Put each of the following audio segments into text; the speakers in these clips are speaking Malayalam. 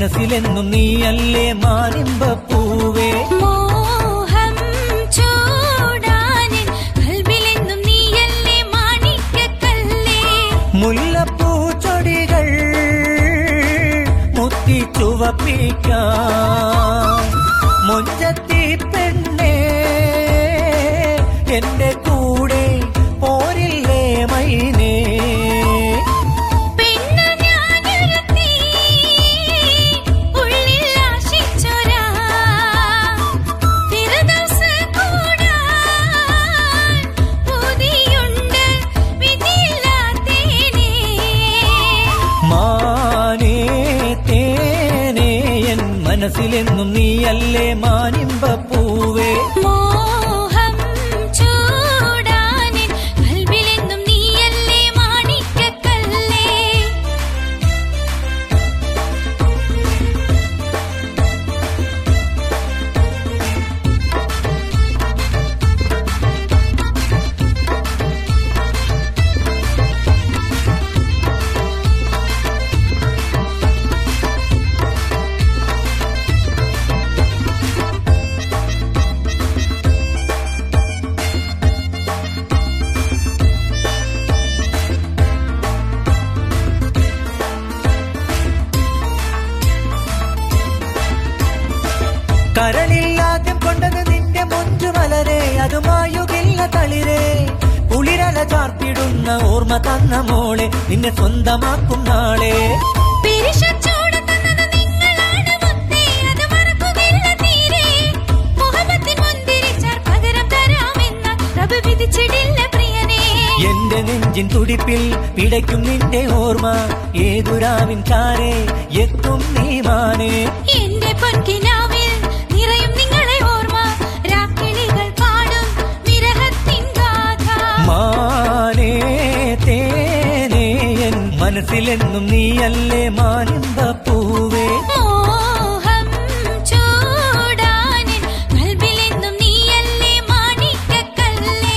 മനസ്സിലെന്നും നീയല്ലേ മാനിമ്പ പൂവേ മോഹം ചൂടാനിൻ കൽബിലെന്നും നീയല്ലേ മാണിക്യക്കല്ലേ മുല്ലപ്പൂ ചൊടികൾ മുത്തി ചുവപ്പിക്കാം മൊഞ്ചത്തി പെണ്ണേ എന്റെ കൂടെ പോരില്ലേ മൈനേ പെണ്ണ ഞാനൊരുത്തി ഉള്ളിൽ ആശിച്ചൊരാ ഫിർദൗസ് കൂടാൻ കൊതിയുണ്ട് വിധിയില്ലാത്തേനേ മാനേ തേനേ എൻ മനസ്സിലെന്നും നീയല്ലേ മാനിമ്പ പൂവേ മോഹം ചൂടാനിൻ കൽബിലെന്നും നീയല്ലേ മാണിക്യക്കല്ലേ കരളില്ലാദ്യം കൊണ്ടത് നിന്റെ മൊഞ്ചു മലരെ അതുമായുകില്ല തളിരെ കുളിരല ചാർത്തിടുന്ന ഓർമ്മ തന്ന മോളെ നിന്നെ സ്വന്തമാക്കും നാളെ പിരിശച്ചോട് തന്നത് നിങ്ങളാണ് മുത്തേ അത് മറക്കുകയില്ല തീരെ മുഹമ്മത്തിൻ മുന്തിരിച്ചാർ പകരം തരാമെന്ന റബ്ബ് വിധിച്ചിടില്ല പ്രിയനേ എന്റെ നെഞ്ചിൻ തുടിപ്പിൽ പിടയ്ക്കും നിന്റെ ഓർമ്മ ഏതുരാവിൻ ചാരെ എത്തും നീ മാനേ എന്റെ പൊൻകിനാവിൽ നിറയും നിങ്ങളെ ഓർമ്മ രാക്കിളികൾ പാടും വിരഹത്തിൻ ഗാഥ മാനേ തേനേ എൻ മനസ്സിലെന്നും നീയല്ലേ മാനിമ്പ പൂവേ മോഹം ചൂടാനിൻ കൽബിലെന്നും നീയല്ലേ മാണിക്യക്കല്ലേ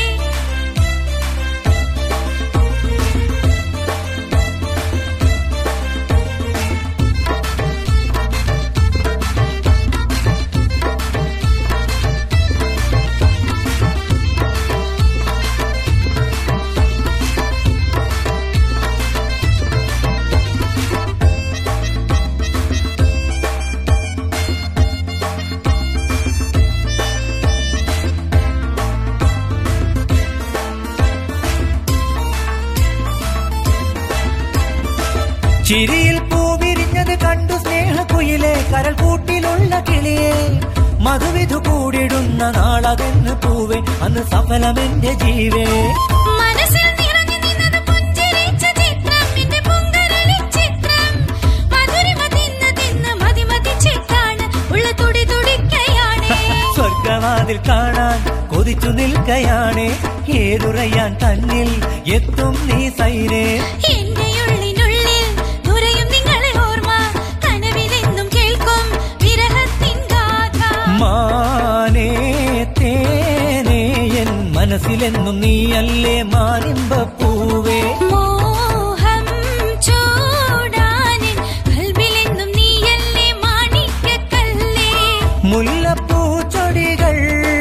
ചിരിയിൽ പൂവിരിഞ്ഞത് കണ്ടു സ്നേഹക്കുയിലെ കരൾ കൂട്ടിലുള്ള കിളിയെ മധുവിധു കൂടിടുന്ന നാളതെന്ന് പൂവേ അന്ന് സഫലമെന്റെ ജീവേ മനസ്സിൽ നിറഞ്ഞു നിന്നത് പുഞ്ചിരിച്ച ചിത്രം നിന്റെ പൊങ്കരളി ചിത്രം മധുരിമ തിന്ന് തിന്ന് മതിമതിച്ചിട്ടാണ് ഉള്ള തുടി തുടിക്കയാണ് സ്വർഗവാതിൽ കാണാൻ കൊതിച്ചു നിൽക്കയാണേ ഏതുറയാൻ തന്നിൽ എത്തും നീ സൈരേ എന്റെ ഉള്ളിനുള്ളിൽ നുരയും നിങ്ങളെ ഓർമ്മ കനവിലെന്നും കേൾക്കും വിരഹത്തിൻ ഗാഥ മാനേ തേനേ എൻ മനസ്സിലെന്നും നീയല്ലേ മാനിമ്പ പൂവേ മോഹം ചൂടാനിൻ കൽബിലെന്നും നീയല്ലേ മാണിക്യക്കല്ലേ മുല്ലപ്പൂ ചൊടികൾ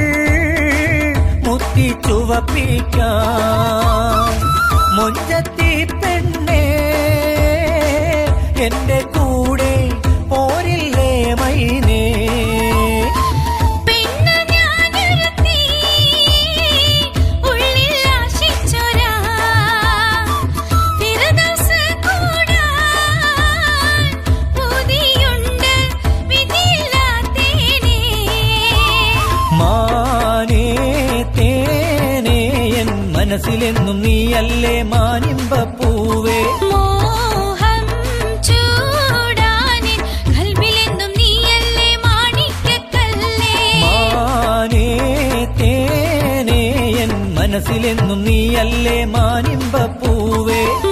മുത്തി ചുവപ്പിക്കാം മൊഞ്ചത്തി പെണ്ണേ എന്റെ കൂടെ പോരില്ലേ മൈനേ പെണ്ണ ഞാനൊരുത്തി ഉള്ളിൽ ആശിച്ചൊരാ ഫിർദൗസ് കൂടാൻ കൊതിയുണ്ട് വിധിയില്ലാത്തേനേ മാനേ തേനേ എൻ മനസ്സിലെന്നും നീയല്ലേ മാനിമ്പ പൂവേ മോഹം ചൂടാനിൻ കൽബിലെന്നും നീയല്ലേ മാണിക്യക്കല്ലേ മാനേ തേനേ എൻ മനസ്സിലെന്നും നീയല്ലേ മാനിമ്പ പൂവേ